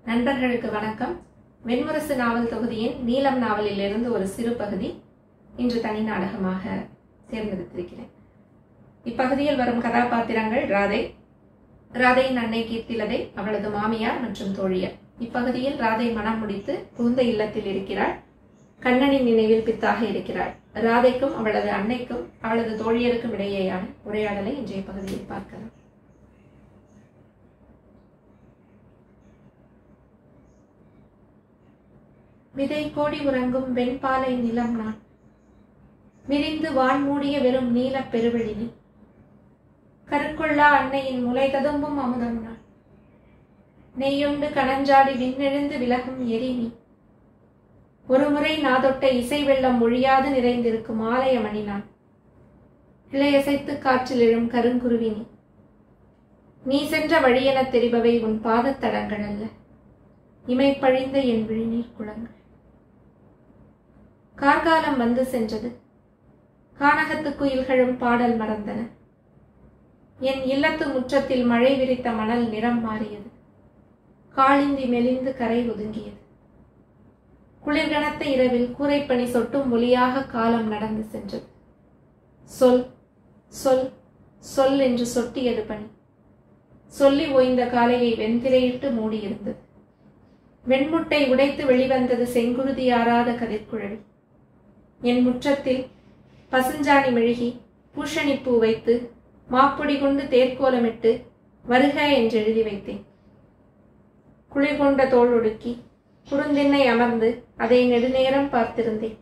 நண்பர்களுக்கு வணக்கம் வெண்முரசு நாவல் தொகுதியின் நீலம் நாவலில் இருந்து ஒரு சிறு பகுதி இன்று தனி நாடகமாக தேர்ந்தெடுத்திருக்கிறேன் இப்பகுதியில் வரும் கதாபாத்திரங்கள் ராதை ராதையின் அன்னை கீர்த்திலதை அவளது மாமியார் மற்றும் தோழியர் இப்பகுதியில் ராதை மனம் முடித்து புகுந்த இல்லத்தில் இருக்கிறாள் கண்ணனின் நினைவில் பித்தாக இருக்கிறாள் ராதைக்கும் அவளது அன்னைக்கும் அவளது தோழியருக்கும் இடையேயான உரையாடலை இன்றைய பகுதியில் பார்க்கலாம் விதை கோடி உறங்கும் வெண்பாலை நிலம் நான் விரிந்து வான் மூடிய வெறும் நீலப் பெருவெளினி கருக்கொள்ளா அன்னையின் முளை ததும்பும் அமுதம் நான் நெய்யுண்டு கணஞ்சாடி விண்ணெழுந்து விலகும் எரினி ஒருமுறை நாதொட்ட இசை வெள்ளம் ஒழியாது நிறைந்திருக்கும் ஆலயமணி நான் இளையசைத்து காற்றில் எழும் கருங்குருவினி நீ சென்ற வழியெனத் தெரிபவை உன் பாதத்தடங்கள் அல்ல இமைப்பழிந்த என் விழிநீர் குளங்கள் கார்காலம் வந்து சென்றது கானகத்து குயில்களும் பாடல் மறந்தன என் இல்லத்து முற்றத்தில் மழை விரித்த மணல் நிறம் மாறியது காளிந்தி மெலிந்து கரை ஒதுங்கியது குளிர்கனத்த இரவில் கூரைப்பணி சொட்டும் ஒளியாக காலம் நடந்து சென்றது சொல் சொல் சொல் என்று சொட்டியது பணி சொல்லி ஓய்ந்த காலையை வெண்திரையிட்டு மூடியிருந்தது வெண்முட்டை உடைத்து வெளிவந்தது செங்குருதி ஆறாத கதிர்குழவி என் முற்றத்தில் பசுஞ்சாணி மெழுகி பூஷணிப்பூ வைத்து மாப்பொடி கொண்டு தேர்க்கோலமிட்டு வருக என்று எழுதி வைத்தேன் குளிர் கொண்ட தோல் ஒடுக்கி குறுந்திண்ணை அமர்ந்து அதை நெடுநேரம் பார்த்திருந்தேன்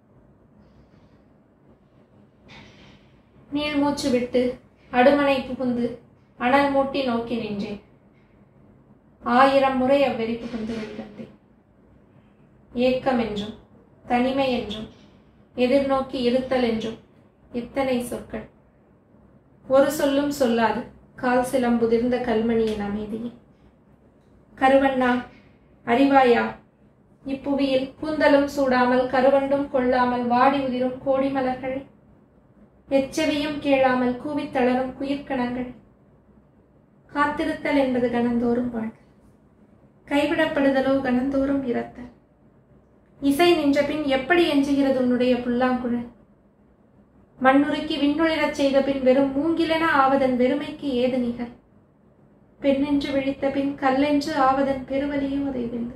நீள்மூச்சு விட்டு அடுமனை புகுந்து அனல் மூட்டி நோக்கி நின்றேன் ஆயிரம் முறை அவ்வெறி புகுந்து வெளிவந்தேன் ஏக்கம் என்றும் தனிமை என்றும் எதிர்நோக்கி இருத்தல் என்றும் எத்தனை சொற்கள் ஒரு சொல்லும் சொல்லாது கால் சிலம்புதிர்ந்த கல்மணியின் அமைதியே கருவண்ணா அறிவாயா இப்புவியில் கூந்தலும் சூடாமல் கருவண்டும் கொள்ளாமல் வாடி உதிரும் கோடி மலர்கள் எச்சவியும் கேளாமல் கூவித் தளரும் குயிர்கணங்கள் காத்திருத்தல் என்பது கணந்தோறும் வாழ்க்கை கைவிடப்படுதலோ கணந்தோறும் இறத்தல் இசை நின்ற பின் எப்படி எஞ்சுகிறது உன்னுடைய புல்லாங்குழல் மண்ணுருக்கி விண்ணுளிரச் செய்த பின் வெறும் மூங்கிலென ஆவதன் வெறுமைக்கு ஏது நிகர் பெண்ணென்று விழித்த பின் கல்லென்று ஆவதன் பெருவலியும் அதை வெல்லு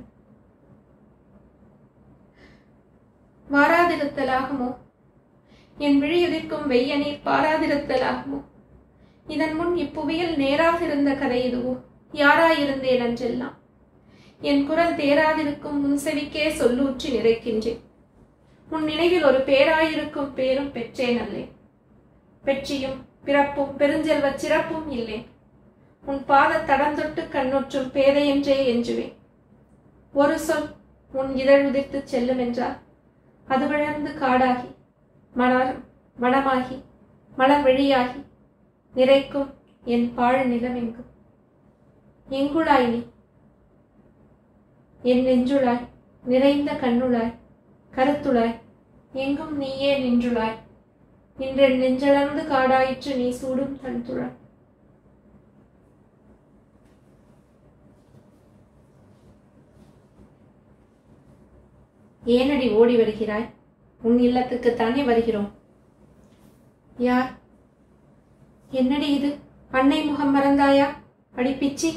வாராதிருத்தலாகுமோ என் விழியுதிர்க்கும் வெய்யநீர் பாராதிருத்தலாகுமோ இதன் முன் இப்புவியில் நேராக இருந்த கதை இதுவோ யாராயிருந்தேன் அன்றெல்லாம் என் குரல் தேராதிருக்கும் முன்செவிக்கே சொல்லூற்றி நிறைக்கின்றேன் உன் நினைவில் ஒரு பேராயிருக்கும் பேரும் பெற்றேன் அல்லேன் பெற்றியும் பிறப்பும் பெருஞ்செல்வச் சிறப்பும் இல்லேன் உன் பாத தடந்தொட்டு கண்ணுற்றும் பேதையென்றே எஞ்சுவேன் ஒரு சொல் உன் இதழ் உதிர்த்து செல்லும் என்றால் அது வளர்ந்து காடாகி மலர் வனமாகி மலர் வெளியாகி நிறைக்கும் என் பாழ் நிலமெங்கும் எங்குளாய் நீ என் நெஞ்சுளாய் நிறைந்த கண்ணுளாய் கருத்துளாய் எங்கும் நீயே நின்றுளாய் இன்றென் நெஞ்சளர்ந்து காடாயிற்று நீ சூடும் தன்துழாய் ஏனடி ஓடி வருகிறாய் உன் இல்லத்துக்குத்தானே வருகிறோம் யார் என்னடி இது அன்னை முகம் மறந்தாயா அடிப்பிச்சி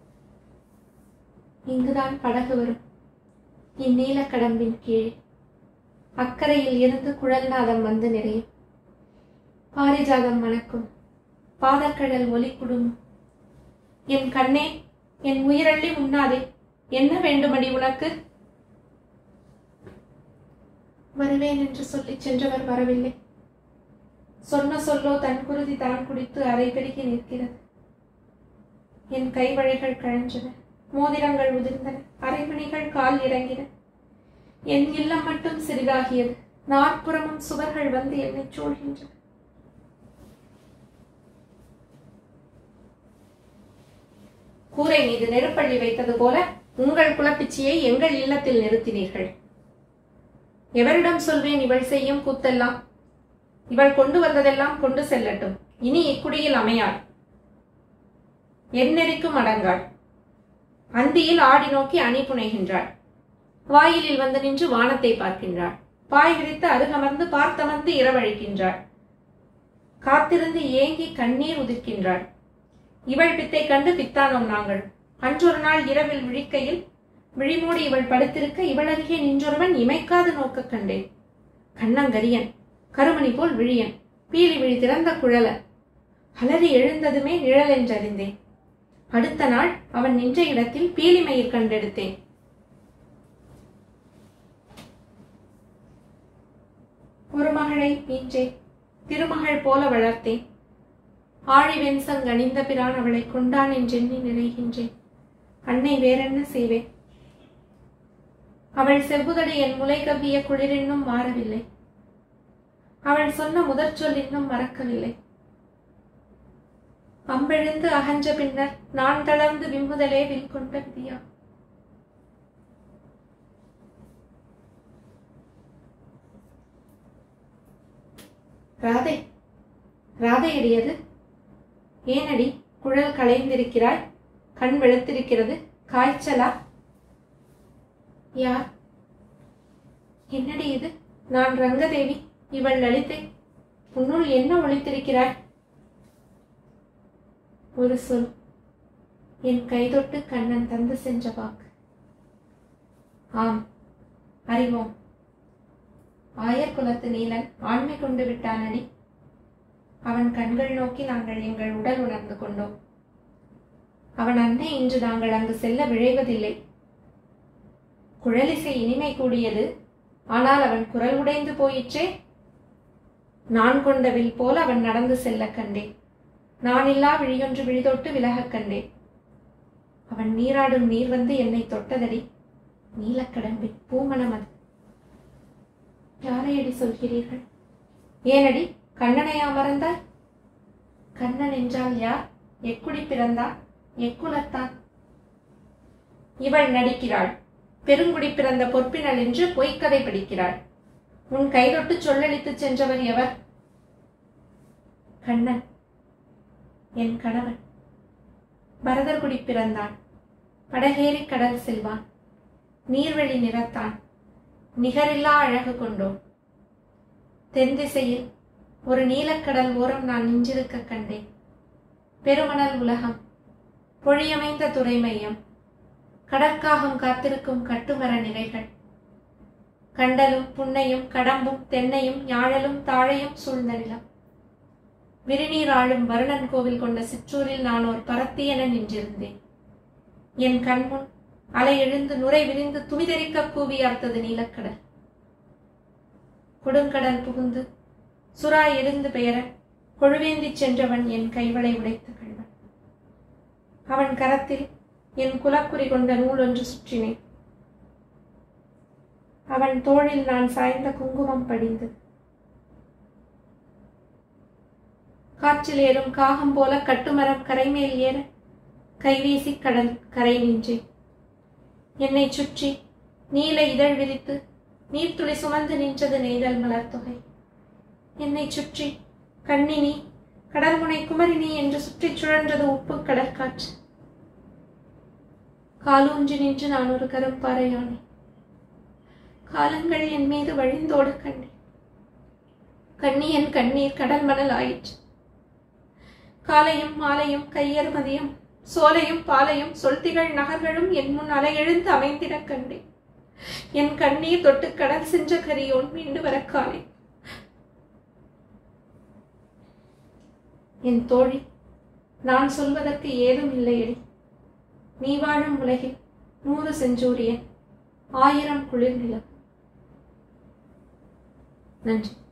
இங்குதான் படகு வரும் இந்நீல கடம்பின் கீழே அக்கறையில் இருந்து குழல் நாதம் வந்து நிறையும் பாரிஜாதம் மணக்கும் பாதக்கடல் ஒலி குடும் என் கண்ணே என் உயிரள்ளி உண்ணாதே என்ன வேண்டுமடி உனக்கு வருவேன் என்று சொல்லி சென்றவர் வரவில்லை சொன்ன சொல்லோ தன் குருதி தான் குடித்து அரை பெருகி நிற்கிறது என் கைவழைகள் கழன்றன மோதிரங்கள் உதிர்ந்தன அரைமணிகள் கால் இறங்கின என் இல்லம் மட்டும் சிறிதாகியது நாற்புறமும் சுவர்கள் வந்து என்னை சூழ்கின்றன கூரை மீது நெருப்பள்ளி வைத்தது போல உங்கள் குலப்பிச்சியை எங்கள் இல்லத்தில் நிறுத்தினீர்கள் எவரிடம் சொல்வேன் இவள் செய்யும் கூத்தெல்லாம் இவள் கொண்டு வந்ததெல்லாம் கொண்டு செல்லட்டும் இனி இக்குடியில் அமையாள் எந்நெறிக்கும் அடங்காள் அந்தியில் ஆடி நோக்கி அணி புனைகின்றாள் வாயிலில் வந்து நின்று வானத்தை பார்க்கின்றாள் பாய் விரித்து அருகமர்ந்து பார்த்தமர்ந்து இரவழிக்கின்றாள் காத்திருந்து ஏங்கி கண்ணீர் உதிர்க்கின்றாள் இவள் பித்தை கண்டு பித்தானோம் நாங்கள் அன்றொரு நாள் இரவில் விழிக்கையில் விழிமூடி இவள் படுத்திருக்க இவள் அருகே நின்றொருவன் இமைக்காது நோக்க கண்டேன் கண்ணங்கரியன் கருமணி போல் விழியன் பீலி விழி திறந்த குழலன் அலறி எழுந்ததுமே நிழல் என்றறிந்தேன் அடுத்த நாள் அவன் நின்ற இடத்தில் பீலிமயிர் கண்டெடுத்தேன் ஒரு மகளை மீஞ்சேன் திருமகள் போல வளர்த்தேன் ஆழி வெண்சங் அணிந்த பிரான் அவளை கொண்டான் என்றெண்ணி நிறைகின்றேன் அன்னை வேறென்ன செய்வேன் அவள் செவ்வுதடி என் முலை கவ்விய குளிரின்னும் மாறவில்லை அவள் சொன்ன முதற் சொல் இன்னும் மறக்கவில்லை அம்பெழுந்து அகன்ற பின்னர் நான் தளர்ந்து விம்முதலே வில் கொண்ட விதியா ராதை ராதை அடியது ஏனடி குழல் களைந்திருக்கிறாய் கண் வெளுத்திருக்கிறது காய்ச்சலா யார் என்னடி இது நான் ரங்கதேவி இவள் லலிதை உன்னுள் என்ன ஒளித்திருக்கிறாய் ஒரு சொல் என் கைதொட்டு கண்ணன் தந்து சென்ற வாக்கு ஆம் அறிவோம் ஆயர் குலத்து நீலன் ஆண்மை கொண்டு விட்டானடி அவன் கண்கள் நோக்கி நாங்கள் எங்கள் உடல் உணர்ந்து கொண்டோம் அவன் அன்னை இன்று நாங்கள் அங்கு செல்ல விழைவதில்லை குழலிசை இனிமை கூடியது ஆனால் அவன் குரல் உடைந்து போயிற்றே நான் கொண்ட வில் போல அவன் நடந்து செல்ல கண்டேன் நான் இல்லா விழியொன்று விழிதொட்டு விலகக் கண்டேன் அவன் நீராடும் நீர் வந்து என்னை தொட்டதடி நீலக்கடம்பின் பூமணம் அது யாரையடி சொல்கிறீர்கள் ஏனடி கண்ணனையா மறந்தாய் கண்ணன் என்றால் யார் எக்குடி பிறந்தார் எக்குலத்தான் இவள் நடிக்கிறாள் பெருங்குடி பிறந்த பொற்பினல் என்று பொய்க்கதை படிக்கிறாள் உன் கைதொட்டு சொல்லளித்துச் சென்றவர் எவர் கண்ணன் என் கணவன் பரதர்குடி பிறந்தான் படகேறி கடல் செல்வான் நீர்வெளி நிறத்தான் நிகரில்லா அழகு கொண்டோம் தென் திசையில் ஒரு நீலக்கடல் ஓரம் நான் நின்றிருக்க கண்டேன் பெருமணல் உலகம் பொழியமைந்த துறை மையம் கடற்காகம் காத்திருக்கும் கட்டுமர நிலைகள் கண்டலும் புன்னையும் கடம்பும் தென்னையும் யாழலும் தாழையும் சூழ்ந்த நிலம் விரிநீர் ஆளும் வருணன் கோவில் கொண்ட சிற்றூரில் நான் ஒரு பரத்தி என நின்றிருந்தேன் என் கண்முன் அலை எழுந்து நுரை விரிந்து துமிதெறிக்க கூவி அர்த்தது நீலக்கடல் கொடுங்கடல் புகுந்து சுறா எரிந்து பெயர கொழுவேந்திச் சென்றவன் என் கைவளை உடைத்த கள்வன் அவன் கரத்தில் என் குலக்குறி கொண்ட நூல் ஒன்று சுற்றினேன் அவன் தோளில் நான் சாய்ந்த குங்குமம் படிந்தது காற்றில் ஏறும் காகம் போல கட்டுமரம் கரைமேல் ஏற கைவீசி கடல் கரை நின்றேன் என்னை சுற்றி நீல இதழ் விரித்து நீர்த்துளி சுமந்து நின்றது நெய்தல் மலர் தொகை என்னை சுற்றி கண்ணினி கடல்முனை குமரினி என்று சுற்றிச் சுழன்றது உப்பு கடற்காற்று காலூன்றி நின்று நான் ஒரு கரும்பாறையானே காலங்கள் என் மீது வழிந்தோட கண்டேன் கண்ணியன் கண்ணீர் கடல் மணல் ஆயிற்று காலையும் மாலையும் கையர் மதியம் சோலையும் பாலையும் சொல்திகள் நகர்களும் என் முன் அலையெழுந்து அமைந்திடக் கண்டேன் என் கண்ணீர் தொட்டு கடல் சென்ற கரியோன் மீண்டு வரக் காணேன் என் தோழி நான் சொல்வதற்கு ஏதும் இல்லையடி நீ வாழும் உலகில் நூறு செஞ்சூரியன் ஆயிரம் குளிர் நிலம் நன்றி